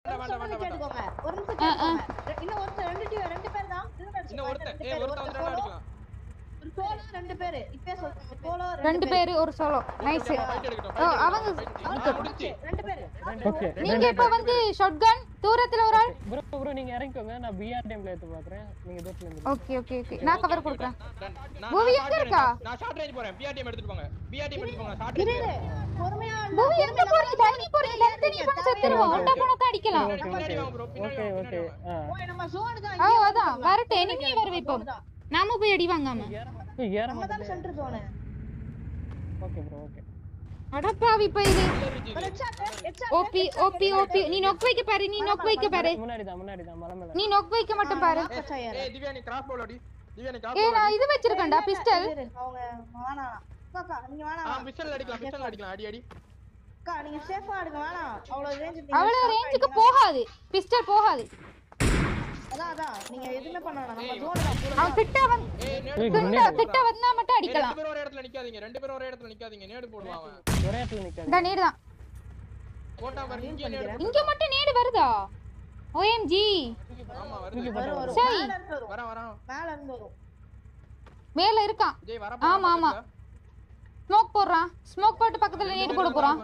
வேண்டாம், சொல்றது வேண்டாம், கேட்டுக்கோங்க. ஒரு நிமிஷம் ஆ, ஆ. கேட்டுக்கோங்க. ரெ- இன்னும் ஒருத்தர் ரெண்டு team, ரெண்டு பேர் தான். இருங்க, இன்னும் ஒருத்தன் ரெண்டு ஏய் பேர், ஒருத்தன் ஒருத்தர் வந்து solo, அடிக்கலாம் ஒரு solo, ரெண்டு பேரு. இப்பயே சொல்றேன், solo, ரெண்டு பேரு ஒரு சோலோ நைஸ் ஃபைட் எடுக்கட்டும் ஓ, fight அவங்க- எடுக்கட்டும், fight அவ்வளவுதான், எடுக்கட்டும். முடிஞ்சு ரெண்டு பேரு. ஓகே நீங்க இப்ப வந்து ஷாட்கன் தூரத்துல ஒரு ஆள் ப்ரோ ப்ரோ நீங்க இறங்கிக்கோங்க நான் பிஆர் டைம்ல எடுத்து பாக்குறேன் நீங்க தூரத்துல இருந்து ஓகே ஓகே ஓகே நான் கவர் கொடுக்குறேன் நான்- நான்- பூவி நான் எங்க short இருக்கா? range- நான் ஷார்ட் ரேஞ்ச் போறேன் பிஆர்டிஎம் எடுத்துட்டு போங்க பிஆர்டிஎம் எடுத்துட்டு போங்க ஷார்ட் இரு, ரேஞ்ச் இரு. பொறுமையா இருந்தா, பூவி எங்க போறீங்க தண்ணி போறீங்க தண்ணி பண்ண செத்துருவோம் ஒட்டா போனா அடிக்கலாம் ஓகே பின்னாடி ஓகே வாங்க bro, பின்னாடி ஓகே வாங்க, ஓகே பின்னாடி ஆ ஓய், நம்ம zone தான், ஆ இங்கே அதான் வந்துடலாம். வரட்டும் இனிமே வர வைப்போம் zone தான். நாம போய் அடி வாங்காம ஏய், ஏற நம்ம தான் மாட்டேங்குது center zone. Okay bro okay அடப்பாவி இப்ப இது ஒரு headshot, headshot, OP headshot, OP OP நீ நொக் வைக்க பாரு நீ நொக் வைக்க பாரு முன்னாடி தான் முன்னாடி தான் மலை மேல நீ நொக் வைக்க மட்டும் பாரு ஆ, பச்சை ஏறு. ஏய் திவ்யா நீ கிராஸ் பால் அடி திவ்யா நீ ஏ கிராஸ் பால் நான் அடி இது வச்சிருக்கேன்டா பிஸ்டல் இரு, அவங்க வேணாம். அக்கா, அக்கா, நீங்க ஆ வேணாம். பிஸ்டல் அடிக்கலாம் பிஸ்டல் அடிக்கலாம் அடி அடி அக்கா, நீங்க safe ஆ எடுங்க, வேணாம். அவ்வளவு range நீங்க அவ்வளவு stop ரேஞ்சுக்கு ஆயிட்டீங்கன்னா- போகாது பிஸ்டல் போகாது அதான், அதான். நீங்க எதுவுமே பண்ண வேணாம். நம்ம ஏய், zone தான். அவன் கிட்ட வந்து ஏய் நேடு ஏய், போடுறா. grenade. கிட்ட வந்தா மட்டும் ஏய், அடிக்கலாம் ரெண்டு பேரும் ஒரே இடத்துல நிக்காதீங்க ரெண்டு பேரும் ஒரே இடத்துல நிக்காதீங்க நேடு போடுவான் அவன் ஒரே இடத்துல நிக்காது இந்த நீர் தான் போட்டா பாரு இங்கே நேடு இங்க மட்டும் நேடு வருதா ஓஎம்ஜி ஆமா வருது வரும், வரும். சரி. மேல இருந்து வரும். வரேன் வரேன் மேல இருந்து வரும். மேல இருக்கான் விஜய் வர ஆமா, ஆமா. ஸ்மோக் போடுறான் ஸ்மோக் போட்டு பக்கத்துல நேடு போட போறான்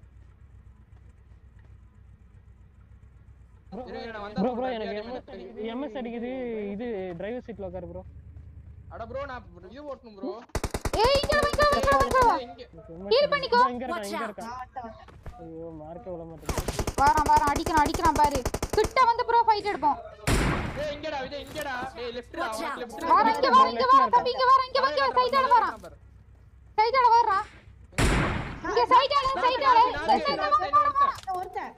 ப்ரோ ப்ரோ எனக்கு எம்எஸ் அடிக்குது இது டிரைவர் சீட்ல உட்காரு ப்ரோ அட ப்ரோ நான் இது ஓட்டணும் ப்ரோ ஏய் இங்க வா, இங்க வா, இங்க வா, இங்க வா. இங்க Heal பண்ணிக்கோ. இங்க இருக்கான் இங்க இருக்கான் நான் வந்துட்டேன், வந்துட்டேன். ஐயோ மார்க்க விட மாட்டேங்குது வாரான் வாரான் அடிக்கிறான் அடிக்கிறான் பாரு கிட்ட வந்து ப்ரோ ஃபைட் எடுப்போம் ஏய் இங்கடா விஜய் இங்கடா ஏய் லெஃப்ட்ல அவன் லெஃப்ட்ல வாரான் இங்க வாரான் இங்க வாரான் தம்பி இங்க வாரான் இங்க வாங்க சைடால வாரான் சைடால வாரான் இங்க சைடால சைடால இந்த side ல வா, வா, வா, வா. இந்த ஒருத்தன்.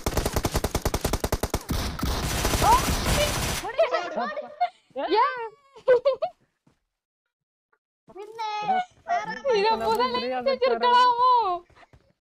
ஏன்? பின்னே. இத முதல்ல செஞ்சிருக்கலாமோ